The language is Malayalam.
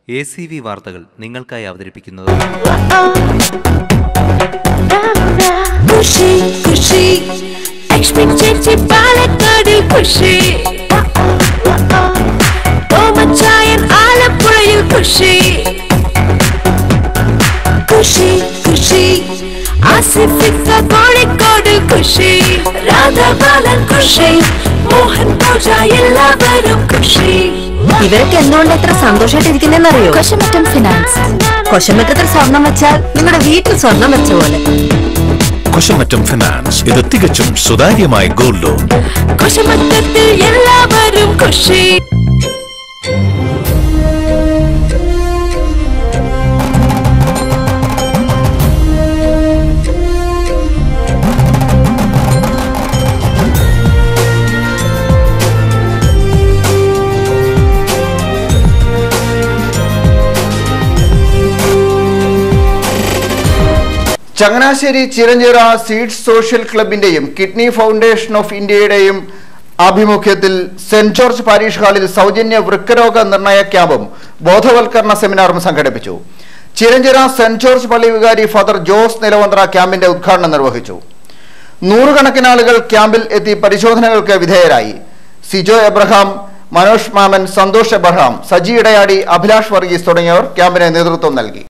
എ സി വി വാർത്തകൾ നിങ്ങൾക്കായി അവതരിപ്പിക്കുന്നത് ಖುಷಿ ಖುಷಿ ಲಕ್ಷ್ಮಿ ಚೇಚಿ പാലക്കാടിൽ ಖುಷಿ ഓമച്ചായൻ ആലപ്പുഴയിൽ ಖುಷി ಖುಷി ಖುಷി ആസിഫിക്ക കോഴിക്കോട് ಖುಷി രാധാബാലൻ ಖുഷി മോഹൻ പൂജ എല്ലാവരും ಖുഷി ഇവരൊക്കെ എന്തുകൊണ്ട് എത്ര സന്തോഷമായിട്ടിരിക്കുന്നറിയോ കൊശമറ്റം ഫിനാൻസ് കൊശമറ്റത്തിൽ സ്വർണം വെച്ചാൽ നിങ്ങളുടെ വീട്ടിൽ സ്വർണം വെച്ച പോലെ കുശമറ്റം ഫിനാൻസ് ഇത് തികച്ചും സുതാര്യമായ ഗോൾഡ് ലോൺ കൊശമറ്റത്തിൽ എല്ലാവരും ಖುಷി ചങ്ങനാശ്ശേരി ചിരഞ്ചിറ സീഡ്സ് സോഷ്യൽ ക്ലബിന്റെയും കിഡ്നി ഫൗണ്ടേഷൻ ഓഫ് ഇന്ത്യയുടെയും ആഭിമുഖ്യത്തിൽ സെന്റ് ജോർജ് പാരീഷ് ഹാളിൽ സൗജന്യ വൃക്കരോഗ നിർണയ ക്യാമ്പും ബോധവൽക്കരണ സെമിനാറും സംഘടിപ്പിച്ചു ചിരഞ്ചിറ സെന്റ് ജോർജ് പള്ളി വികാരി ഫാദർ ജോസ് നിലവന്ത്ര ക്യാമ്പിന്റെ ഉദ്ഘാടനം നിർവഹിച്ചു നൂറുകണക്കിന് ആളുകൾ ക്യാമ്പിൽ എത്തി പരിശോധനകൾക്ക് വിധേയരായി സിജോ എബ്രഹാം മനോജ് മാമൻ സന്തോഷ് എബ്രഹാം സജി ഇടയാടി അഭിലാഷ് വർഗീസ് തുടങ്ങിയവർ ക്യാമ്പിന് നേതൃത്വം നൽകി